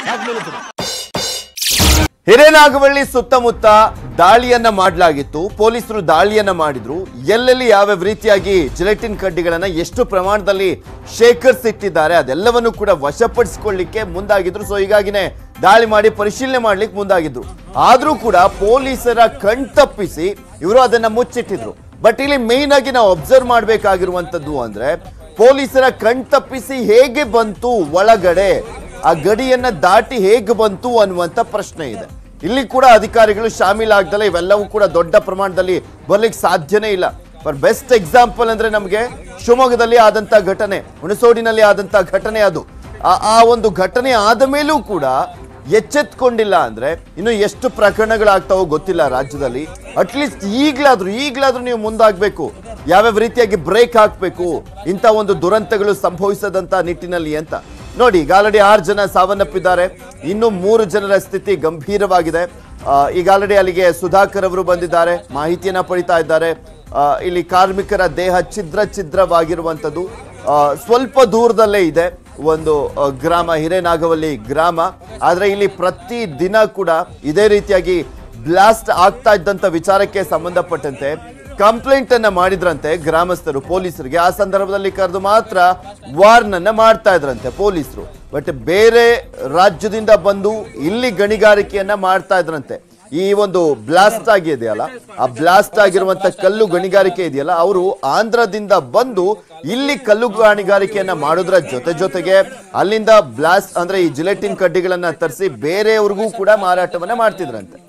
ಯಾಕೆ ಬೀಳುತ್ತದೆ ಹಿರೇನಾಗವಳ್ಳಿ ಸುತ್ತಮುತ್ತ ದಾಳಿಯನ್ನ ಮಾಡಲಾಗಿತ್ತು ಪೊಲೀಸರು ದಾಳಿಯನ್ನ ಮಾಡಿದ್ರು ಎಲ್ಲೆಲ್ಲಿ ಯಾವ್ಯಾವ ರೀತಿಯಾಗಿ ಜಿಲೆಟಿನ್ ಕಡ್ಡಿಗಳನ್ನ ಎಷ್ಟು ಪ್ರಮಾಣದಲ್ಲಿ ಶೇಖರಿಸಿಟ್ಟಿದ್ದಾರೆ ಅದೆಲ್ಲವನ್ನು ಕೂಡ ವಶಪಡಿಸಿಕೊಳ್ಳಿಕ್ಕೆ ಮುಂದಾಗಿದ್ರು ಸೊ ಹೀಗಾಗಿನೇ ದಾಳಿ ಮಾಡಿ ಪರಿಶೀಲನೆ ಮಾಡ್ಲಿಕ್ಕೆ ಮುಂದಾಗಿದ್ರು ಆದ್ರೂ ಕೂಡ ಪೊಲೀಸರ ಕಣ್ತಪ್ಪಿಸಿ ಇವರು ಅದನ್ನ ಮುಚ್ಚಿಟ್ಟಿದ್ರು ಬಟ್ ಇಲ್ಲಿ ಮೇನ್ ಆಗಿ ನಾವು ಅಬ್ಸರ್ವ್ ಮಾಡಬೇಕಾಗಿರುವಂತದ್ದು ಅಂದ್ರೆ ಪೊಲೀಸರ ಕಣ್ತಪ್ಪಿಸಿ ಹೇಗೆ ಬಂತು ಒಳಗಡೆ ಆ ಗಡಿಯನ್ನ ದಾಟಿ ಹೇಗೆ ಬಂತು ಅನ್ನುವಂತ ಪ್ರಶ್ನೆ ಇದೆ ಇಲ್ಲಿ ಕೂಡ ಅಧಿಕಾರಿಗಳು ಶಾಮೀಲಾಗ್ದಲ್ಲ ಇವೆಲ್ಲವೂ ಕೂಡ ದೊಡ್ಡ ಪ್ರಮಾಣದಲ್ಲಿ ಬರ್ಲಿಕ್ಕೆ ಸಾಧ್ಯನೇ ಇಲ್ಲ ಫಾರ್ ಬೆಸ್ಟ್ ಎಕ್ಸಾಂಪಲ್ ಅಂದ್ರೆ ನಮಗೆ ಶಿವಮೊಗ್ಗದಲ್ಲಿ ಆದಂತ ಘಟನೆ ಹುಣಸೋಡಿನಲ್ಲಿ ಆದಂತ ಘಟನೆ ಅದು ಆ- ಆ ಒಂದು ಘಟನೆ ಆದ ಮೇಲೂ ಕೂಡ ಎಚ್ಚೆತ್ಕೊಂಡಿಲ್ಲ ಅಂದ್ರೆ ಇನ್ನು ಎಷ್ಟು ಪ್ರಕರಣಗಳಾಗ್ತಾವೋ ಗೊತ್ತಿಲ್ಲ ರಾಜ್ಯದಲ್ಲಿ ಅಟ್ಲೀಸ್ಟ್ ಈಗ್ಲಾದ್ರೂ ಈಗ್ಲಾದ್ರೂ ನೀವು ಮುಂದಾಗ್ಬೇಕು ಯಾವ್ಯಾವ ರೀತಿಯಾಗಿ ಬ್ರೇಕ್ ಹಾಕ್ಬೇಕು ಇಂಥ ಒಂದು ದುರಂತಗಳು ಸಂಭವಿಸದಂತ ನಿಟ್ಟಿನಲ್ಲಿ ಅಂತ ನೋಡಿ ಈಗ ಆಲ್ರೆಡಿ ಆರು ಜನ ಸಾವನ್ನಪ್ಪಿದ್ದಾರೆ ಇನ್ನು ಮೂರು ಜನರ ಸ್ಥಿತಿ ಗಂಭೀರವಾಗಿದೆ ಆ, ಈಗ ಆಲ್ರೆಡಿ ಅಲ್ಲಿಗೆ ಸುಧಾಕರ್ ಅವರು ಬಂದಿದ್ದಾರೆ ಮಾಹಿತಿಯನ್ನ ಪಡಿತಾ ಇದ್ದಾರೆ ಆ, ಇಲ್ಲಿ ಕಾರ್ಮಿಕರ ದೇಹ ಛಿದ್ರ ಛಿದ್ರವಾಗಿರುವಂಥದ್ದು ಆ, ಸ್ವಲ್ಪ ದೂರದಲ್ಲೇ ಇದೆ ಒಂದು ಆ, ಗ್ರಾಮ ಹಿರೇನಾಗವಲ್ಲಿ ಗ್ರಾಮ ಆದ್ರೆ ಇಲ್ಲಿ ಪ್ರತಿ ದಿನ ಕೂಡ ಇದೇ ರೀತಿಯಾಗಿ ಬ್ಲಾಸ್ಟ್ ಆಗ್ತಾ ಇದ್ದಂತ ವಿಚಾರಕ್ಕೆ ಸಂಬಂಧಪಟ್ಟಂತೆ ಕಂಪ್ಲೇಂಟ್ ಅನ್ನ ಮಾಡಿದ್ರಂತೆ ಗ್ರಾಮಸ್ಥರು ಪೊಲೀಸರಿಗೆ ಆ ಸಂದರ್ಭದಲ್ಲಿ ಕರೆದು ಮಾತ್ರ ವಾರ್ನ್ ಅನ್ನ ಮಾಡ್ತಾ ಇದ್ರಂತೆ ಪೊಲೀಸರು ಬಟ್ ಬೇರೆ ರಾಜ್ಯದಿಂದ ಬಂದು ಇಲ್ಲಿ ಗಣಿಗಾರಿಕೆಯನ್ನ ಮಾಡ್ತಾ ಇದ್ರಂತೆ ಈ ಒಂದು ಬ್ಲಾಸ್ಟ್ ಆಗಿದೆಯಲ್ಲ ಆ ಬ್ಲಾಸ್ಟ್ ಆಗಿರುವಂತ ಕಲ್ಲು ಗಣಿಗಾರಿಕೆ ಇದೆಯಲ್ಲ ಅವರು ಆಂಧ್ರದಿಂದ ಬಂದು ಇಲ್ಲಿ ಕಲ್ಲು ಗಣಿಗಾರಿಕೆಯನ್ನ ಮಾಡೋದ್ರ ಜೊತೆ ಜೊತೆಗೆ ಅಲ್ಲಿಂದ ಬ್ಲಾಸ್ಟ್ ಅಂದ್ರೆ ಈ ಜಿಲೆಟಿನ್ ಕಡ್ಡಿಗಳನ್ನ ತರಿಸಿ ಬೇರೆಯವ್ರಿಗೂ ಕೂಡ ಮಾರಾಟವನ್ನ ಮಾಡ್ತಿದ್ರಂತೆ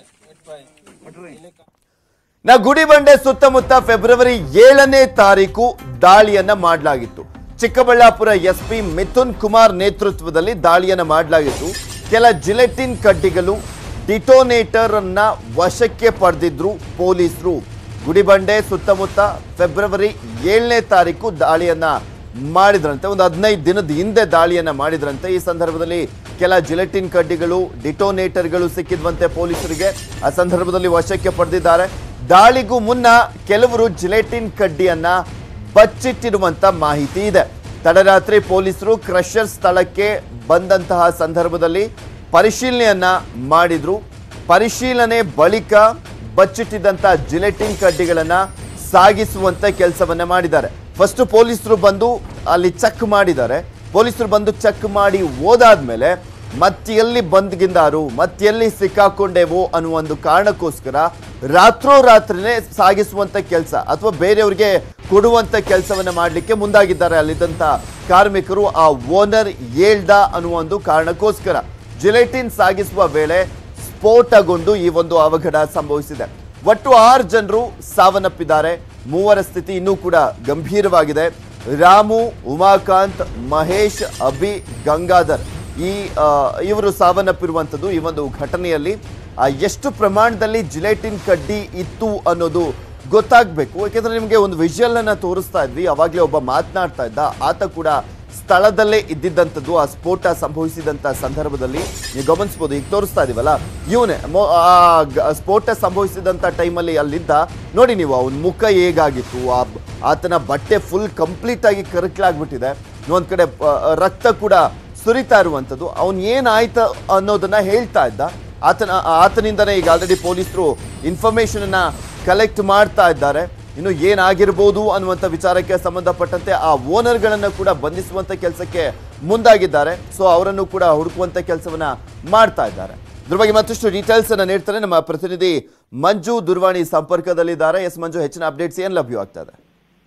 ನಾ ಗುಡಿಬಂಡೆ ಸುತ್ತಮುತ್ತ ಫೆಬ್ರವರಿ ಏಳನೇ ತಾರೀಕು ದಾಳಿಯನ್ನ ಮಾಡಲಾಗಿತ್ತು ಚಿಕ್ಕಬಳ್ಳಾಪುರ ಎಸ್ಪಿ ಮಿಥುನ್ ಕುಮಾರ್ ನೇತೃತ್ವದಲ್ಲಿ ದಾಳಿಯನ್ನ ಮಾಡಲಾಗಿತ್ತು ಕೆಲ ಜಿಲೆಟಿನ್ ಕಡ್ಡಿಗಳು ಡಿಟೋನೇಟರ್ ಅನ್ನ ವಶಕ್ಕೆ ಪಡೆದಿದ್ರು ಪೊಲೀಸರು ಗುಡಿಬಂಡೆ ಸುತ್ತಮುತ್ತ ಫೆಬ್ರವರಿ ಏಳನೇ ತಾರೀಕು ದಾಳಿಯನ್ನ ಮಾಡಿದ್ರಂತೆ ಒಂದು ಹದಿನೈದು ದಿನದ ಹಿಂದೆ ದಾಳಿಯನ್ನ ಮಾಡಿದ್ರಂತೆ ಈ ಸಂದರ್ಭದಲ್ಲಿ ಕೆಲ ಜಿಲೆಟಿನ್ ಕಡ್ಡಿಗಳು ಡಿಟೋನೇಟರ್ಗಳು ಸಿಕ್ಕಿದ್ವಂತೆ ಪೊಲೀಸರಿಗೆ ಆ ಸಂದರ್ಭದಲ್ಲಿ ವಶಕ್ಕೆ ಪಡೆದಿದ್ದಾರೆ ದಾಳಿಗೂ ಮುನ್ನ ಕೆಲವರು ಜಿಲೆಟಿನ್ ಕಡ್ಡಿಯನ್ನ ಬಚ್ಚಿಟ್ಟಿರುವಂತ ಮಾಹಿತಿ ಇದೆ ತಡರಾತ್ರಿ ಪೊಲೀಸರು ಕ್ರಷರ್ ಸ್ಥಳಕ್ಕೆ ಬಂದಂತಹ ಸಂದರ್ಭದಲ್ಲಿ ಪರಿಶೀಲನೆಯನ್ನ ಮಾಡಿದ್ರು ಪರಿಶೀಲನೆ ಬಳಿಕ ಬಚ್ಚಿಟ್ಟಿದ್ದಂತ ಜಿಲೆಟಿನ್ ಕಡ್ಡಿಗಳನ್ನ ಸಾಗಿಸುವಂತ ಕೆಲಸವನ್ನ ಮಾಡಿದ್ದಾರೆ ಫಸ್ಟ್ ಪೊಲೀಸರು ಬಂದು ಅಲ್ಲಿ ಚೆಕ್ ಮಾಡಿದ್ದಾರೆ ಪೊಲೀಸರು ಬಂದು ಚೆಕ್ ಮಾಡಿ ಓದಾದ್ಮೇಲೆ ಮತ್ತೆಲ್ಲಿ ಬಂದ್ಗಿಂದಾರು ಮತ್ತೆಲ್ಲಿ ಸಿಕ್ಕಾಕೊಂಡೇವು ಅನ್ನುವ ಒಂದು ಕಾರಣಕ್ಕೋಸ್ಕರ ರಾತ್ರೋರಾತ್ರಿನೇ ಸಾಗಿಸುವಂತ ಕೆಲಸ ಅಥವಾ ಬೇರೆಯವ್ರಿಗೆ ಕೊಡುವಂತ ಕೆಲಸವನ್ನ ಮಾಡಲಿಕ್ಕೆ ಮುಂದಾಗಿದ್ದಾರೆ ಅಲ್ಲಿದ್ದಂತ ಕಾರ್ಮಿಕರು ಆ ಓನರ್ ಹೇಳ್ದ ಅನ್ನುವ ಒಂದು ಕಾರಣಕ್ಕೋಸ್ಕರ ಜಿಲೆಟಿನ್ ಸಾಗಿಸುವ ವೇಳೆ ಸ್ಫೋಟಗೊಂಡು ಈ ಒಂದು ಅವಘಡ ಸಂಭವಿಸಿದೆ ಒಟ್ಟು ಆರು ಜನರು ಸಾವನ್ನಪ್ಪಿದ್ದಾರೆ ಮೂವರ ಸ್ಥಿತಿ ಇನ್ನೂ ಕೂಡ ಗಂಭೀರವಾಗಿದೆ ರಾಮು ಉಮಾಕಾಂತ್ ಮಹೇಶ್ ಅಭಿ ಗಂಗಾಧರ್ ಈ ಆ, ಇವರು ಸಾವನ್ನಪ್ಪಿರುವಂಥದ್ದು ಈ ಒಂದು ಘಟನೆಯಲ್ಲಿ ಆ, ಎಷ್ಟು ಪ್ರಮಾಣದಲ್ಲಿ ಜಿಲೆಟಿನ್ ಕಡ್ಡಿ ಇತ್ತು ಅನ್ನೋದು ಗೊತ್ತಾಗಬೇಕು ಯಾಕೆಂದ್ರೆ ನಿಮಗೆ ಒಂದು ವಿಜುವಲ್ ಅನ್ನ ತೋರಿಸ್ತಾ ಇದ್ವಿ ಅವಾಗಲೇ ಒಬ್ಬ ಮಾತನಾಡ್ತಾ ಇದ್ದ ಆತ ಕೂಡ ಸ್ಥಳದಲ್ಲೇ ಇದ್ದಿದ್ದಂಥದ್ದು ಆ ಸ್ಫೋಟ ಸಂಭವಿಸಿದಂಥ ಸಂದರ್ಭದಲ್ಲಿ ನೀವು ಗಮನಿಸ್ಬೋದು ಈಗ ತೋರಿಸ್ತಾ ಇದೀವಲ್ಲ ಇವನೇ ಆ ಗ- ಸ್ಫೋಟ ಸಂಭವಿಸಿದಂಥ ಟೈಮಲ್ಲಿ ಅಲ್ಲಿದ್ದ ನೋಡಿ ನೀವು ಅವನ ಮುಖ ಹೇಗಾಗಿತ್ತು ಆ ಬ- ಆತನ ಬಟ್ಟೆ ಫುಲ್ ಕಂಪ್ಲೀಟ್ ಆಗಿ ಕರಕಲಾಗ್ಬಿಟ್ಟಿದೆ ಒಂದ್ ಕಡೆ ಆ, ರಕ್ತ ಕೂಡ ಸುರಿತಾ ಇರುವಂಥದ್ದು ಅವನ್ ಏನಾಯ್ತು ಅನ್ನೋದನ್ನ ಹೇಳ್ತಾ ಇದ್ದ ಆತನ ಆತನಿಂದನೇ ಈಗ ಆಲ್ರೆಡಿ ಪೊಲೀಸರು ಇನ್ಫಾರ್ಮೇಶನ್ ಅನ್ನ ಕಲೆಕ್ಟ್ ಮಾಡ್ತಾ ಇದ್ದಾರೆ ಇನ್ನು ಏನಾಗಿರ್ಬೋದು ಅನ್ನುವಂಥ ವಿಚಾರಕ್ಕೆ ಸಂಬಂಧಪಟ್ಟಂತೆ ಆ ಓನರ್ಗಳನ್ನ ಕೂಡ ಬಂಧಿಸುವಂತ ಕೆಲಸಕ್ಕೆ ಮುಂದಾಗಿದ್ದಾರೆ ಸೊ ಅವರನ್ನು ಕೂಡ ಹುಡುಕುವಂತ ಕೆಲಸವನ್ನ ಮಾಡ್ತಾ ಇದ್ದಾರೆ ಇದ್ರ ಬಗ್ಗೆ ಮತ್ತಷ್ಟು ಡೀಟೇಲ್ಸ್ ಅನ್ನ ನೀಡ್ತಾರೆ ನಮ್ಮ ಪ್ರತಿನಿಧಿ ಮಂಜು ದುರ್ವಾಣಿ ಸಂಪರ್ಕದಲ್ಲಿದ್ದಾರೆ ಎಸ್ ಮಂಜು ಹೆಚ್ಚಿನ ಅಪ್ಡೇಟ್ಸ್ ಏನ್ ಲಭ್ಯವಾಗ್ತಾ ಇದೆ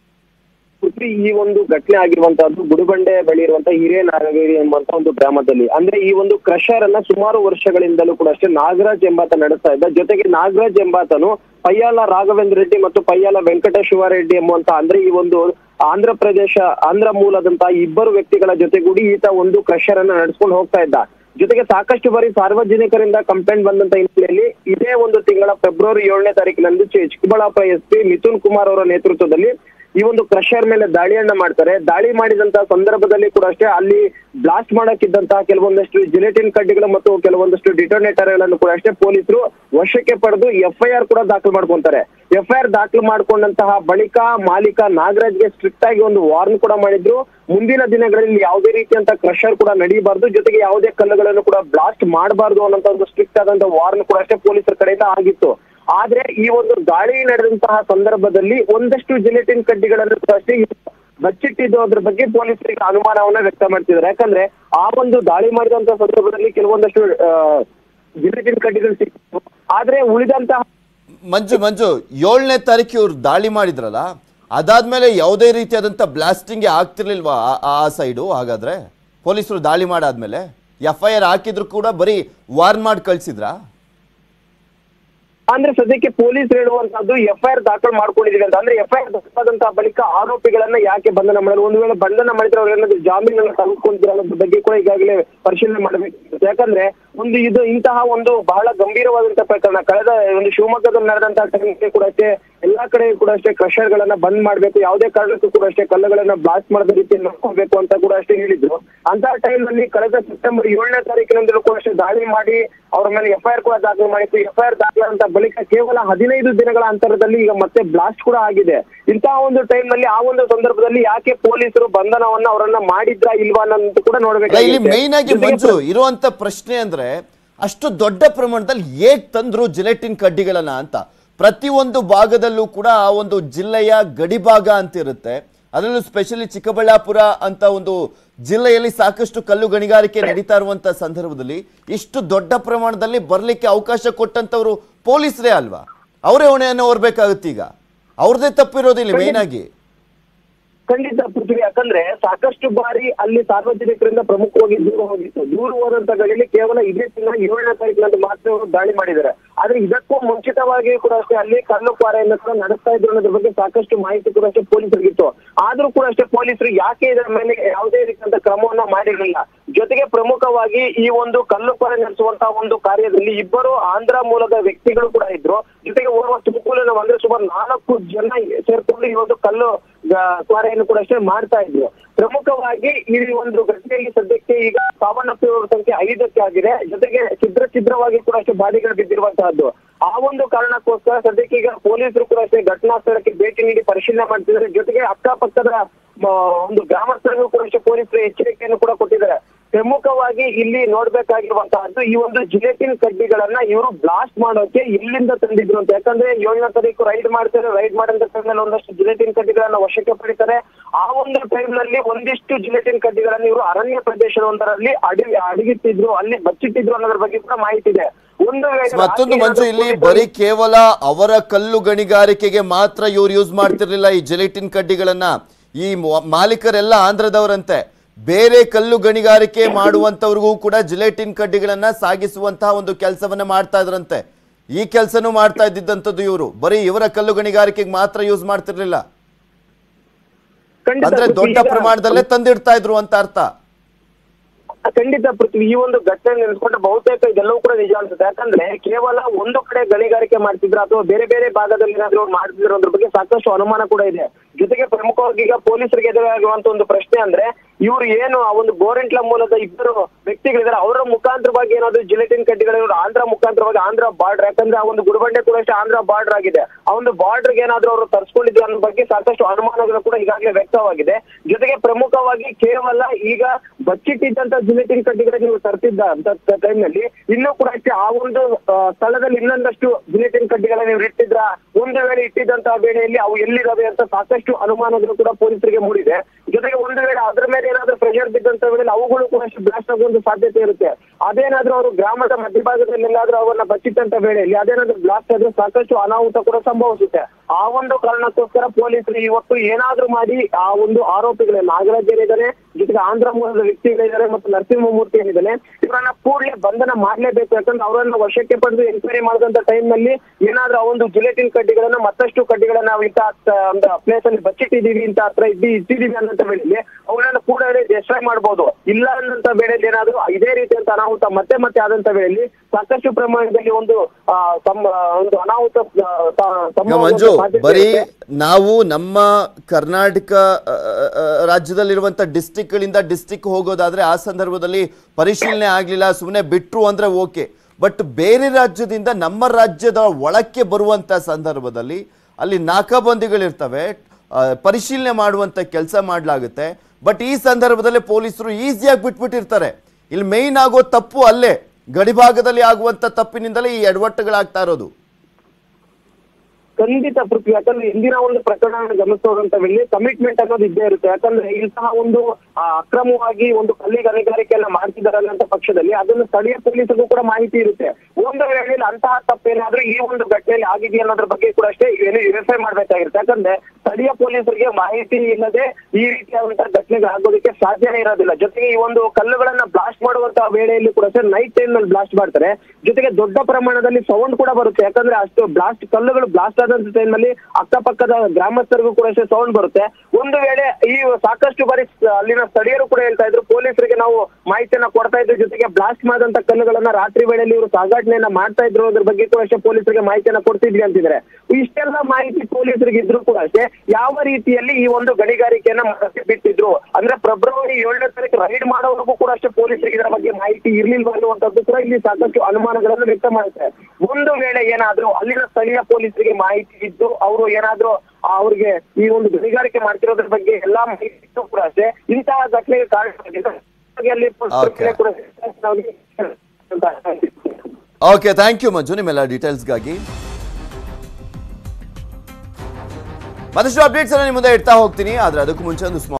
ಪುತ್ರಿ ಈ ಒಂದು ಘಟನೆ ಆಗಿರುವಂತಹದ್ದು ಗುಡುಬಂಡೆ ಬಳಿ ಇರುವಂತಹ ಹಿರೇನಾಗವೇರಿ ಎಂಬಂತ ಒಂದು ಗ್ರಾಮದಲ್ಲಿ ಅಂದ್ರೆ ಈ ಒಂದು ಕ್ರಷರ್ ಅನ್ನ ಸುಮಾರು ವರ್ಷಗಳಿಂದಲೂ ಕೂಡ ಅಷ್ಟೇ ನಾಗರಾಜ್ ಎಂಬಾತ ನಡೆಸ್ತಾ ಇದ್ದ ಜೊತೆಗೆ ನಾಗರಾಜ್ ಎಂಬಾತನು ಪಯ್ಯಾಲ ರಾಘವೇಂದ್ರ ರೆಡ್ಡಿ ಮತ್ತು ಪಯ್ಯಾಲ ವೆಂಕಟ ಶಿವಾರೆಡ್ಡಿ ಎಂಬುವಂತ ಅಂದ್ರೆ ಈ ಒಂದು ಆಂಧ್ರ ಪ್ರದೇಶ ಆಂಧ್ರ ಮೂಲದಂತಹ ಇಬ್ಬರು ವ್ಯಕ್ತಿಗಳ ಜೊತೆಗೂಡಿ ಈತ ಒಂದು ಕ್ರಷರ್ ಅನ್ನ ನಡೆಸ್ಕೊಂಡು ಹೋಗ್ತಾ ಇದ್ದ ಜೊತೆಗೆ ಸಾಕಷ್ಟು ಬಾರಿ ಸಾರ್ವಜನಿಕರಿಂದ ಕಂಪ್ಲೇಂಟ್ ಬಂದಂತ ಹಿನ್ನೆಲೆಯಲ್ಲಿ ಇದೇ ಒಂದು ತಿಂಗಳ ಫೆಬ್ರವರಿ ಏಳನೇ ತಾರೀಕಿನಂದು ಚಿ- ಚಿಕ್ಕಬಳ್ಳಾಪುರ ಎಸ್ ಪಿ ಮಿಥುನ್ ಕುಮಾರ್ ಅವರ ನೇತೃತ್ವದಲ್ಲಿ ಈ ಒಂದು ಕ್ರಷರ್ ಮೇಲೆ ದಾಳಿಯನ್ನ ಮಾಡ್ತಾರೆ ದಾಳಿ ಮಾಡಿದಂತ ಸಂದರ್ಭದಲ್ಲಿ ಕೂಡ ಅಷ್ಟೇ ಅಲ್ಲಿ ಬ್ಲಾಸ್ಟ್ ಮಾಡಕ್ಕಿದ್ದಂತಹ ಕೆಲವೊಂದಷ್ಟು ಜಿಲೆಟಿನ್ ಕಡ್ಡಿಗಳು ಮತ್ತು ಕೆಲವೊಂದಷ್ಟು ಡಿಟೋನೇಟರ್ ಗಳನ್ನು ಕೂಡ ಅಷ್ಟೇ ಪೊಲೀಸರು ವಶಕ್ಕೆ ಪಡೆದು ಎಫ್ಐಆರ್ ಕೂಡ ದಾಖಲು ಮಾಡ್ಕೊಂತಾರೆ ಎಫ್ಐಆರ್ ದಾಖಲು ಮಾಡ್ಕೊಂಡಂತಹ ಬಳಿಕ ಮಾಲೀಕ ನಾಗರಾಜ್ಗೆ ಸ್ಟ್ರಿಕ್ಟ್ ಆಗಿ ಒಂದು ವಾರ್ನ್ ಕೂಡ ಮಾಡಿದ್ರು ಮುಂದಿನ ದಿನಗಳಲ್ಲಿ ಯಾವುದೇ ರೀತಿಯಂತ ಕ್ರಷರ್ ಕೂಡ ನಡೀಬಾರ್ದು ಜೊತೆಗೆ ಯಾವುದೇ ಕಲ್ಲುಗಳನ್ನು ಕೂಡ ಬ್ಲಾಸ್ಟ್ ಮಾಡಬಾರ್ದು ಅನ್ನೋಂತ ಒಂದು ಸ್ಟ್ರಿಕ್ಟ್ ಆದಂತ ವಾರ್ನ್ ಕೂಡ ಅಷ್ಟೇ ಪೊಲೀಸರ ಕಡೆಯಿಂದ ಆಗಿತ್ತು ಆದ್ರೆ ಈ ಒಂದು ದಾಳಿ ನಡೆದಂತಹ ಸಂದರ್ಭದಲ್ಲಿ ಒಂದಷ್ಟು ಜಿಲೆಟಿನ್ ಕಡ್ಡಿಗಳನ್ನು ಕೂಡ ಅಷ್ಟೇ ಬಚ್ಚಿಟ್ಟಿದ್ದು ಅದ್ರ ಬಗ್ಗೆ ಪೊಲೀಸರಿಗೆ ಅನುಮಾನವನ್ನ ವ್ಯಕ್ತ ಮಾಡ್ತಿದ್ದಾರೆ ಯಾಕಂದ್ರೆ ಆ ಒಂದು ದಾಳಿ ಮಾಡಿದಂತ ಸಂದರ್ಭದಲ್ಲಿ ಕೆಲವೊಂದಷ್ಟು ಜಿಲೆಟಿನ್ ಕಡ್ಡಿಗಳು ಸಿಕ್ಕಿತ್ತು ಆದ್ರೆ ಉಳಿದಂತಹ ಮಂಜು ಮಂಜು ಏಳನೇ ತಾರೀಕು ಇವ್ರು ದಾಳಿ ಮಾಡಿದ್ರಲ್ಲ ಅದಾದ್ಮೇಲೆ ಯಾವುದೇ ರೀತಿಯಾದಂಥ ಬ್ಲಾಸ್ಟಿಂಗ್ ಆಗ್ತಿರ್ಲಿಲ್ವಾ ಆ- ಆ ಸೈಡು ಹಾಗಾದ್ರೆ ಪೊಲೀಸರು ದಾಳಿ ಮಾಡಾದ್ಮೇಲೆ ಎಫ್ ಐ ಆರ್ ಹಾಕಿದ್ರು ಕೂಡ ಬರೀ ವಾರ್ನ್ ಮಾಡಿ ಕಳ್ಸಿದ್ರಾ ಅಂದ್ರೆ ಸದ್ಯಕ್ಕೆ ಪೊಲೀಸ್ ಹೇಳುವಂತದ್ದು ಎಫ್ಐಆರ್ ದಾಖಲು ಮಾಡ್ಕೊಂಡಿದೀವಿ ಅಂತ ಅಂದ್ರೆ ಎಫ್ಐಆರ್ ದಾಖಲಾದಂತಹ ಬಳಿಕ ಆರೋಪಿಗಳನ್ನ ಯಾಕೆ ಬಂಧನ ಮಾಡಲು ಒಂದು ವೇಳೆ ಬಂಧನ ಮಾಡಿದ್ರೆ ಅವ್ರು ಏನಾದ್ರು ಜಾಮೀನನ್ನ ತೆಗೆದುಕೊಂತೀರ ಅನ್ನೋದ್ರ ಬಗ್ಗೆ ಕೂಡ ಈಗಾಗಲೇ ಪರಿಶೀಲನೆ ಮಾಡಬೇಕು ಯಾಕಂದ್ರೆ ಒಂದು ಇದು ಇಂತಹ ಒಂದು ಬಹಳ ಗಂಭೀರವಾದಂತಹ ಪ್ರಕರಣ ಕಳೆದ ಒಂದು ಶಿವಮೊಗ್ಗದಲ್ಲಿ ನಡೆದಂತಹ ಟೈಮ್ಗೆ ಕೂಡ ಅಷ್ಟೇ ಎಲ್ಲಾ ಕಡೆ ಕೂಡ ಅಷ್ಟೇ ಕ್ರಷರ್ ಗಳನ್ನ ಬಂದ್ ಮಾಡ್ಬೇಕು ಯಾವುದೇ ಕಾರಣಕ್ಕೂ ಕೂಡ ಅಷ್ಟೇ ಕಲ್ಲುಗಳನ್ನ ಬ್ಲಾಸ್ಟ್ ಮಾಡದ ರೀತಿಯಲ್ಲಿ ನೋಡ್ಕೋಬೇಕು ಅಂತ ಕೂಡ ಅಷ್ಟೇ ಹೇಳಿದ್ರು ಅಂತ ಟೈಮ್ ನಲ್ಲಿ ಕಳೆದ ಸೆಪ್ಟೆಂಬರ್ ಏಳನೇ ತಾರೀಕಿನಿಂದಲೂ ಕೂಡ ಅಷ್ಟೇ ದಾಳಿ ಮಾಡಿ ಅವರ ಮೇಲೆ ಎಫ್ಐಆರ್ ಕೂಡ ದಾಖಲು ಮಾಡಿತ್ತು ಎಫ್ಐಆರ್ ದಾಖಲಾದಂತ ಬಳಿಕ ಕೇವಲ ಹದಿನೈದು ದಿನಗಳ ಅಂತರದಲ್ಲಿ ಈಗ ಮತ್ತೆ ಬ್ಲಾಸ್ಟ್ ಕೂಡ ಆಗಿದೆ ಇಂತಹ ಒಂದು ಟೈಮ್ ನಲ್ಲಿ ಆ ಒಂದು ಸಂದರ್ಭದಲ್ಲಿ ಯಾಕೆ ಪೊಲೀಸರು ಬಂಧನವನ್ನ ಅವರನ್ನ ಮಾಡಿದ್ರಾ ಇಲ್ವಾ ಅನ್ನೋದು ಕೂಡ ಅಲ್ಲ, ಇಲ್ಲಿ ನೋಡ್ಬೇಕಾಗಿದೆ ಮೈನ್ ಆಗಿ ಜೊತೆಗೆ ಮಂಜು ಇರುವಂತ ಪ್ರಶ್ನೆ ಅಂದ್ರೆ ಅಷ್ಟು ದೊಡ್ಡ ಪ್ರಮಾಣದಲ್ಲಿ ಹೇಗ್ ತಂದ್ರು ಜಿಲೆಟಿನ್ ಕಡ್ಡಿಗಳನ್ನ ಅಂತ ಪ್ರತಿಯೊಂದು ಭಾಗದಲ್ಲೂ ಕೂಡ ಆ ಒಂದು ಜಿಲ್ಲೆಯ ಗಡಿಭಾಗ ಅಂತ ಇರುತ್ತೆ ಅದರಲ್ಲೂ ಸ್ಪೆಷಲಿ ಚಿಕ್ಕಬಳ್ಳಾಪುರ ಅಂತ ಒಂದು ಜಿಲ್ಲೆಯಲ್ಲಿ ಸಾಕಷ್ಟು ಕಲ್ಲು ಗಣಿಗಾರಿಕೆ ನಡೀತಾ ಇರುವಂತ ಸಂದರ್ಭದಲ್ಲಿ ಇಷ್ಟು ದೊಡ್ಡ ಪ್ರಮಾಣದಲ್ಲಿ ಬರ್ಲಿಕ್ಕೆ ಅವಕಾಶ ಕೊಟ್ಟಂತವ್ರು ಪೊಲೀಸರೇ ಅಲ್ವಾ ಅವರೇ ಹೊಣೆಯನ್ನು ಹೊರಬೇಕಾಗುತ್ತೆ ಈಗ ಅವ್ರದೇ ತಪ್ಪಿರೋದಿಲ್ಲ ಮೇನ್ ಆಗಿ ಖಂಡಿತ ಪೃಥ್ವಿ ಯಾಕಂದ್ರೆ ಸಾಕಷ್ಟು ಬಾರಿ ಅಲ್ಲಿ ಸಾರ್ವಜನಿಕರಿಂದ ಪ್ರಮುಖವಾಗಿ ದೂರ ಹೋಗಿತ್ತು ದೂರ ಹೋದಂತ ಗಳಿಲಿ ಕೇವಲ ಇದೇ ತಿಂಗಳ ಏಳನೇ ತಾರೀಕಿನಂದು ಮಾತ್ರ ಅವರು ದಾಳಿ ಮಾಡಿದ್ದಾರೆ ಆದ್ರೆ ಇದಕ್ಕೂ ಮುಂಚಿತವಾಗಿ ಕೂಡ ಅಷ್ಟೇ ಅಲ್ಲಿ ಕಲ್ಲು ಕ್ವಾರೆಯನ್ನು ಕೂಡ ನಡೆಸ್ತಾ ಇದ್ರು ಅನ್ನೋದ್ರ ಬಗ್ಗೆ ಸಾಕಷ್ಟು ಮಾಹಿತಿ ಕೂಡ ಅಷ್ಟೇ ಪೊಲೀಸರಿಗಿತ್ತು ಆದ್ರೂ ಕೂಡ ಅಷ್ಟೇ ಪೊಲೀಸರು ಯಾಕೆ ಇದರ ಮೇಲೆ ಯಾವುದೇ ರೀತಿಯಂತ ಕ್ರಮವನ್ನ ಮಾಡಿರಲಿಲ್ಲ ಜೊತೆಗೆ ಪ್ರಮುಖವಾಗಿ ಈ ಒಂದು ಕಲ್ಲು ಕ್ವಾರೆ ನಡೆಸುವಂತಹ ಒಂದು ಕಾರ್ಯದಲ್ಲಿ ಇಬ್ಬರು ಆಂಧ್ರ ಮೂಲದ ವ್ಯಕ್ತಿಗಳು ಕೂಡ ಇದ್ರು ಜೊತೆಗೆ ಓರ್ವ ತುಮಕೂರಿನ ಅಂದ್ರೆ ಸುಮಾರು ನಾಲ್ಕು ಜನ ಸೇರ್ಕೊಂಡು ಈ ಒಂದು ಕಲ್ಲು ಗ- ಕ್ವಾರೆಯನ್ನು ಕೂಡ ಅಷ್ಟೇ ಮಾಡ್ತಾ ಇದ್ರು ಪ್ರಮುಖವಾಗಿ ಈ ಒಂದು ಘಟನೆಯಲ್ಲಿ ಸದ್ಯಕ್ಕೆ ಈಗ ಸಾವನ್ನಪ್ಪಿರುವ ಸಂಖ್ಯೆ ಐದಕ್ಕೆ ಆಗಿದೆ ಜೊತೆಗೆ ಛಿದ್ರ ಛಿದ್ರವಾಗಿ ಕೂಡ ಅಷ್ಟೇ ಬಾಡಿಗಳು ಬಿದ್ದಿರುವಂತಹದ್ದು ಆ ಒಂದು ಕಾರಣಕ್ಕೋಸ್ಕರ ಸದ್ಯಕ್ಕೆ ಈಗ ಪೊಲೀಸರು ಕೂಡ ಅಷ್ಟೇ ಘಟನಾ ಸ್ಥಳಕ್ಕೆ ಭೇಟಿ ನೀಡಿ ಪರಿಶೀಲನೆ ಮಾಡ್ತಿದ್ದಾರೆ ಜೊತೆಗೆ ಅಕ್ಕಪಕ್ಕದ ಮ, ಒಂದು ಗ್ರಾಮಸ್ಥರಿಗೂ ಕೂಡ ಅಷ್ಟೇ ಪೊಲೀಸರು ಎಚ್ಚರಿಕೆಯನ್ನು ಕೂಡ ಕೊಟ್ಟಿದ್ದಾರೆ ಪ್ರಮುಖವಾಗಿ ಇಲ್ಲಿ ನೋಡ್ಬೇಕಾಗಿರುವಂತಹದ್ದು ಈ ಒಂದು ಜಿಲೆಟಿನ್ ಕಡ್ಡಿಗಳನ್ನ ಇವರು ಬ್ಲಾಸ್ಟ್ ಮಾಡೋಕೆ ಎಲ್ಲಿಂದ ತಂದಿದ್ರು ಅಂತ ಯಾಕಂದ್ರೆ ಏಳನೇ ತಾರೀಕು ರೈಡ್ ಮಾಡ್ತಾರೆ ರೈಡ್ ಮಾಡಿದ ಟೈಮ್ನಲ್ಲಿ ಒಂದಷ್ಟು ಜಿಲೆಟಿನ್ ಕಡ್ಡಿಗಳನ್ನ ವಶಕ್ಕೆ ಪಡಿತಾರೆ ಆ ಒಂದು ಟೈಮ್ ನಲ್ಲಿ ಒಂದಿಷ್ಟು ಜಿಲೆಟಿನ್ ಕಡ್ಡಿಗಳನ್ನ ಇವರು ಅರಣ್ಯ ಪ್ರದೇಶದೊಂದರಲ್ಲಿ ಅಡಿ ಅಡಗಿಟ್ಟಿದ್ರು ಅಲ್ಲಿ ಬಚ್ಚಿಟ್ಟಿದ್ರು ಅನ್ನೋದ್ರ ಬಗ್ಗೆ ಕೂಡ ಮಾಹಿತಿ ಇದೆ ಒಂದು ವೇಳೆ ಮತ್ತೊಂದು ರಾತ್ರಿ ಮಂಜು ಇಲ್ಲಿ ಏನಾದ್ರು ಬರೀ ಕೇವಲ ಅವರ ಕಲ್ಲು ಗಣಿಗಾರಿಕೆಗೆ ಮಾತ್ರ ಇವ್ರು ಯೂಸ್ ಮಾಡ್ತಿರ್ಲಿಲ್ಲ ಈ ಜೆಲಿಟಿನ್ ಕಡ್ಡಿಗಳನ್ನ ಈ ಮ- ಮಾಲೀಕರೆಲ್ಲ ಆಂಧ್ರದವರಂತೆ ಬೇರೆ ಕಲ್ಲು ಗಣಿಗಾರಿಕೆ ಮಾಡುವಂತವ್ರಿಗೂ ಕೂಡ ಜಿಲೆಟಿನ್ ಕಡ್ಡಿಗಳನ್ನ ಸಾಗಿಸುವಂತಹ ಒಂದು ಕೆಲಸವನ್ನ ಮಾಡ್ತಾ ಇದ್ರಂತೆ ಈ ಕೆಲಸನೂ ಮಾಡ್ತಾ ಇದ್ದಿದ್ದಂಥದ್ದು ಇವರು ಬರೀ ಇವರ ಕಲ್ಲು ಗಣಿಗಾರಿಕೆಗೆ ಮಾತ್ರ ಯೂಸ್ ಮಾಡ್ತಿರ್ಲಿಲ್ಲ ಖಂಡಿತ ಅಂದ್ರೆ ದೊಡ್ಡ ಈಗ- ಪ್ರಮಾಣದಲ್ಲೇ ತಂದಿಡ್ತಾ ಇದ್ರು ಅಂತ ಅರ್ಥ ಖಂಡಿತ ಪೃಥ್ವಿ ಈ ಒಂದು ಘಟನೆ ನೆನೆಸ್ಕೊಂಡ್ರೆ ಬಹುತೇಕ ಇದೆಲ್ಲವೂ ಕೂಡ ನಿಜ ಅನ್ಸುತ್ತೆ ಯಾಕಂದ್ರೆ ಕೇವಲ ಒಂದು ಕಡೆ ಗಣಿಗಾರಿಕೆ ಮಾಡ್ತಿದ್ರು ಅಥವಾ ಬೇರೆ ಬೇರೆ ಭಾಗದಲ್ಲಿ ಏನಾದ್ರು ಅವ್ರು ಮಾಡ್ತಿದ್ರು ಅದ್ರ ಬಗ್ಗೆ ಸಾಕಷ್ಟು ಅನುಮಾನ ಕೂಡ ಇದೆ ಜೊತೆಗೆ ಪ್ರಮುಖವಾಗಿ ಈಗ ಪೊಲೀಸರಿಗೆ ಎದುರಾಗಿರುವಂತ ಒಂದು ಪ್ರಶ್ನೆ ಅಂದ್ರೆ ಇವರು ಏನು ಆ ಒಂದು ಗೋರೆಂಟ್ಲ ಮೂಲದ ಇಬ್ಬರು ವ್ಯಕ್ತಿಗಳಿದ್ದಾರೆ ಅವರ ಮುಖಾಂತರವಾಗಿ ಏನಾದ್ರು ಜಿಲೆಟಿನ್ ಕಡ್ಡಿಗಳು ಇವ್ರು ಆಂಧ್ರ ಮುಖಾಂತರವಾಗಿ ಆಂಧ್ರ ಬಾರ್ಡರ್ ಯಾಕಂದ್ರೆ ಆ ಒಂದು ಗುಡಿಬಂಡೆ ಕೂಡ ಅಷ್ಟೇ ಆಂಧ್ರ ಬಾರ್ಡರ್ ಆಗಿದೆ ಆ ಒಂದು ಬಾರ್ಡರ್ಗೆ ಏನಾದ್ರು ಅವರು ತರಿಸ್ಕೊಂಡಿದ್ರು ಅನ್ನೋ ಬಗ್ಗೆ ಸಾಕಷ್ಟು ಅನುಮಾನಗಳು ಕೂಡ ಈಗಾಗಲೇ ವ್ಯಕ್ತವಾಗಿದೆ ಜೊತೆಗೆ ಪ್ರಮುಖವಾಗಿ ಕೇವಲ ಈಗ ಬಚ್ಚಿಟ್ಟಿದ್ದಂತ ಜಿಲೆಟಿನ್ ಕಡ್ಡಿಗಳಿಗೆ ನೀವು ತರ್ತಿದ್ದ ಅಂತ ಟೈಮ್ನಲ್ಲಿ ಇನ್ನೂ ಕೂಡ ಅಷ್ಟೇ ಆ ಒಂದು ಆ, ಸ್ಥಳದಲ್ಲಿ ಇನ್ನೊಂದಷ್ಟು ಜಿಲೆಟಿನ್ ಕಡ್ಡಿಗಳನ್ನ ನೀವು ಇಟ್ಟಿದ್ರ ಒಂದು ವೇಳೆ ಇಟ್ಟಿದ್ದಂತಹ ವೇಳೆಯಲ್ಲಿ ಅವು ಎಲ್ಲಿದಾವೆ ಅಂತ ಸಾಕಷ್ಟು ಅನುಮಾನಗಳು ಕೂಡ ಪೊಲೀಸರಿಗೆ ಮೂಡಿದೆ ಜೊತೆಗೆ ಒಂದು ವೇಳೆ ಅದ್ರ ಮೇಲೆ ಏನಾದ್ರೂ ಪ್ರೆಷರ್ ಬಿದ್ದಂತ ವೇಳೆಯಲ್ಲಿ ಅವುಗಳು ಕೂಡ ಅಷ್ಟು ಬ್ಲಾಸ್ಟ್ ಆಗುವಂತ ಸಾಧ್ಯತೆ ಇರುತ್ತೆ ಅದೇನಾದ್ರೂ ಅವರು ಗ್ರಾಮದ ಮಧ್ಯಭಾಗದಲ್ಲಿ ಎಲ್ಲಾದ್ರೂ ಅವನ್ನ ಬಚ್ಚಿಟ್ಟಂತ ವೇಳೆಯಲ್ಲಿ ಅದೇನಾದ್ರೂ ಬ್ಲಾಸ್ಟ್ ಆದ್ರೆ ಸಾಕಷ್ಟು ಅನಾಹುತ ಕೂಡ ಸಂಭವಿಸುತ್ತೆ ಆ ಒಂದು ಕಾರಣಕ್ಕೋಸ್ಕರ ಪೊಲೀಸರು ಇವತ್ತು ಏನಾದ್ರೂ ಮಾಡಿ ಆ ಒಂದು ಆರೋಪಿಗಳು ನಾಗರಾಜ್ ಏನಿದ್ದಾನೆ ಜೊತೆಗೆ ಆಂಧ್ರ ಮೂಲದ ವ್ಯಕ್ತಿಗಳಿದ್ದಾರೆ ಮತ್ತು ನರಸಿಂಹಮೂರ್ತಿ ಏನಿದ್ದಾನೆ ಇವರನ್ನ ಕೂಡಲೇ ಬಂಧನ ಮಾಡ್ಲೇಬೇಕು ಯಾಕಂದ್ರೆ ಅವರನ್ನ ವಶಕ್ಕೆ ಪಡೆದು ಎನ್ಕ್ವೈರಿ ಮಾಡಿದಂತ ಟೈಮ್ ನಲ್ಲಿ ಏನಾದ್ರೂ ಆ ಒಂದು ಜಿಲೆಟಿನ್ ಕಡ್ಡಿಗಳನ್ನ ಮತ್ತಷ್ಟು ಕಡ್ಡಿಗಳನ್ನ ನಾವು ಇಂತ ಒಂದು ಪ್ಲೇಸ್ ಅಲ್ಲಿ ಬಚ್ಚಿಟ್ಟಿದೀವಿ ಇಂತ ಹತ್ರ ಇದ್ದಿ ಇಟ್ಟಿದೀವಿ ಅನ್ನೋಂತ ವೇಳೆಯಲ್ಲಿ ಅವುಗಳನ್ನ ಕೂಡಲೇ ಡೆಸ್ಟ್ರಾಯ್ ಮಾಡ್ಬೋದು ಇಲ್ಲ ಅನ್ನಂತ ವೇಳೆಯಲ್ಲಿ ಏನಾದ್ರು ಇದೇ ರೀತಿಯಂತ ಅನಾಹುತ ಮತ್ತೆ ಮತ್ತೆ ಆದಂತ ವೇಳೆಯಲ್ಲಿ ಸಾಕಷ್ಟು ಪ್ರಮಾಣದಲ್ಲಿ ಒಂದು ಆ, ತಮ್ಮ ಒಂದು ಅನಾಹುತ ಆ, ತ- ಈಗ ಸಂಭವಿಸುವಂತ ಮಂಜು ಸಾಧ್ಯತೆ ಬರೀ ಇರುತ್ತೆ. ನಾವು ನಮ್ಮ ಕರ್ನಾಟಕ ಆ, ಆ, ರಾಜ್ಯದಲ್ಲಿರುವಂತ ಡಿಸ್ಟಿಕ್ಗಳಿಂದ ಡಿಸ್ಟಿಕ್ ಹೋಗೋದಾದ್ರೆ ಆ ಸಂದರ್ಭದಲ್ಲಿ ಪರಿಶೀಲನೆ ಆಗ್ಲಿಲ್ಲ ಸುಮ್ಮನೆ ಬಿಟ್ರು ಅಂದ್ರೆ ಓಕೆ ಬಟ್ ಬೇರೆ ರಾಜ್ಯದಿಂದ ನಮ್ಮ ರಾಜ್ಯದ ಒಳಕ್ಕೆ ಬರುವಂತ ಸಂದರ್ಭದಲ್ಲಿ ಅಲ್ಲಿ ನಾಕಾಬಂದಿಗಳಿರ್ತವೆ ಆ, ಪರಿಶೀಲನೆ ಮಾಡುವಂತ ಕೆಲಸ ಮಾಡಲಾಗುತ್ತೆ ಬಟ್ ಈ ಸಂದರ್ಭದಲ್ಲಿ ಪೊಲೀಸರು ಈಸಿಯಾಗಿ ಬಿಟ್ಬಿಟ್ಟಿರ್ತಾರೆ ಇಲ್ಲಿ ಮೇಯ್ನ್ ಆಗೋ ತಪ್ಪು ಅಲ್ಲೇ ಗಡಿಭಾಗದಲ್ಲಿ ಆಗುವಂತ ತಪ್ಪಿನಿಂದಲೇ ಈ ಎಡವಟ್ಟುಗಳಾಗ್ತಾ ಇರೋದು ಖಂಡಿತ ಪೃಥ್ವಿ ಯಾಕಂದ್ರೆ ಇಂದಿನ ಒಂದು ಪ್ರಕರಣ ಗಮನಿಸೋದಂತವೆಲ್ಲಿ ಕಮಿಟ್ಮೆಂಟ್ ಅನ್ನೋದು ಇದ್ದೇ ಇರುತ್ತೆ ಯಾಕಂದ್ರೆ ಇಂತಹ ಒಂದು ಆ, ಅಕ್ರಮವಾಗಿ ಒಂದು ಕಲ್ಲಿ ಗಣಿಗಾರಿಕೆಯನ್ನ ಮಾಡ್ತಿದಾರಲ್ಲ ಅಂತ ಪಕ್ಷದಲ್ಲಿ ಅದನ್ನು ಸ್ಥಳೀಯ ಪೊಲೀಸರಿಗೂ ಕೂಡ ಮಾಹಿತಿ ಇರುತ್ತೆ ಒಂದು ವೇಳೆಯಲ್ಲಿ ಅಂತಹ ತಪ್ಪೇನಾದ್ರೂ ಈ ಒಂದು ಘಟನೆಯಲ್ಲಿ ಆಗಿದೆ ಅನ್ನೋದ್ರ ಬಗ್ಗೆ ಕೂಡ ಅಷ್ಟೇ ಏನು ವೆರಿಫೈ ಮಾಡ್ಬೇಕಾಗಿರುತ್ತೆ ಯಾಕಂದ್ರೆ ಸ್ಥಳೀಯ ಪೊಲೀಸರಿಗೆ ಮಾಹಿತಿ ಇಲ್ಲದೆ ಈ ರೀತಿಯಾದಂತಹ ಘಟನೆಗಳಾಗೋದಕ್ಕೆ ಸಾಧ್ಯನೇ ಇರೋದಿಲ್ಲ ಜೊತೆಗೆ ಈ ಒಂದು ಕಲ್ಲುಗಳನ್ನ ಬ್ಲಾಸ್ಟ್ ಮಾಡುವಂತಹ ವೇಳೆಯಲ್ಲಿ ಕೂಡ ಅಷ್ಟೇ ನೈಟ್ ಟೈಮ್ ನಲ್ಲಿ ಬ್ಲಾಸ್ಟ್ ಮಾಡ್ತಾರೆ ಜೊತೆಗೆ ದೊಡ್ಡ ಪ್ರಮಾಣದಲ್ಲಿ ಸೌಂಡ್ ಕೂಡ ಬರುತ್ತೆ ಯಾಕಂದ್ರೆ ಅಷ್ಟು ಬ್ಲಾಸ್ಟ್ ಕಲ್ಲುಗಳು ಬ್ಲಾಸ್ಟ್ ಆದಂತ ಟೈಮ್ ಅಲ್ಲಿ ಅಕ್ಕಪಕ್ಕದ ಗ್ರಾಮಸ್ಥರಿಗೂ ಕೂಡ ಅಷ್ಟೇ ಸೌಂಡ್ ಬರುತ್ತೆ ಒಂದು ವೇಳೆ ಈ ಸಾಕಷ್ಟು ಬಾರಿ ಸ- ಅಲ್ಲಿನ ಸ್ಥಳೀಯರು ಕೂಡ ಹೇಳ್ತಾ ಇದ್ರು ಪೊಲೀಸರಿಗೆ ನಾವು ಮಾಹಿತಿಯನ್ನ ಕೊಡ್ತಾ ಇದ್ರು ಜೊತೆಗೆ ಬ್ಲಾಸ್ಟ್ ಮಾಡಿದಂತ ಕಲ್ಲುಗಳನ್ನ ರಾತ್ರಿ ವೇಳೆಯಲ್ಲಿ ಇವರು ಸಾಗಾಟನೆಯನ್ನ ಮಾಡ್ತಾ ಇದ್ರು ಅದ್ರ ಬಗ್ಗೆ ಕೂಡ ಅಷ್ಟೇ ಪೊಲೀಸರಿಗೆ ಮಾಹಿತಿಯನ್ನ ಕೊಡ್ತಿದ್ವಿ ಅಂತಿದ್ರೆ ಇಷ್ಟೆಲ್ಲ ಮಾಹಿತಿ ಪೊಲೀಸರಿಗೆ ಇದ್ರು ಕೂಡ ಅಷ್ಟೇ ಯಾವ ರೀತಿಯಲ್ಲಿ ಈ ಒಂದು ಗಣಿಗಾರಿಕೆಯನ್ನ ಮಾಡಕ್ಕೆ ಬಿಟ್ಟಿದ್ರು ಅಂದ್ರೆ ಫೆಬ್ರವರಿ ಏಳನೇ ತಾರೀಕು ರೈಡ್ ಮಾಡೋವರೆಗೂ ಕೂಡ ಅಷ್ಟೇ ಪೊಲೀಸರಿಗೆ ಇದರ ಬಗ್ಗೆ ಮಾಹಿತಿ ಇರ್ಲಿಲ್ವಾ ಅನ್ನುವಂಥದ್ದು ಕೂಡ ಇಲ್ಲಿ ಸಾಕಷ್ಟು ಅನುಮಾನಗಳನ್ನು ವ್ಯಕ್ತ ಮಾಡುತ್ತೆ ಒಂದು ವೇಳೆ ಏನಾದ್ರೂ ಅಲ್ಲಿನ ಸ್ಥಳೀಯ ಪೊಲೀಸರಿಗೆ ಮಾಹಿತಿ ಇದ್ದು ಅವರು ಏನಾದ್ರೂ ಅವ್ರಿಗೆ ಈ ಒಂದು ಗಣಿಗಾರಿಕೆ ಮಾಡ್ತಿರೋದ್ರ ಬಗ್ಗೆ ಎಲ್ಲಾ ಮಾಹಿತಿ ಇದ್ದು ಕೂಡ ಅಷ್ಟೇ ಇಂತಹ ಘಟನೆಗೆ ಕಾರಣವಾಗಿದೆ ಹಾಗೆ ಅಲ್ಲಿ Okay. ಕೂಡ ನಾವು- ಅಂತ ಓಕೆ ಥ್ಯಾಂಕ್ ಯು ಮಂಜು ನಿಮ್ಮೆಲ್ಲ ಡೀಟೇಲ್ಸ್ಗಾಗಿ ಮತ್ತಷ್ಟು ಅಪ್ಡೇಟ್ಸ್ ನಿಮ್ಮ ಮುಂದೆ ಇಡ್ತಾ ಹೋಗ್ತೀನಿ ಆದ್ರೆ ಅದಕ್ಕೂ ಮುಂಚೆ ಒಂದು ಸ್ಮಾಲ್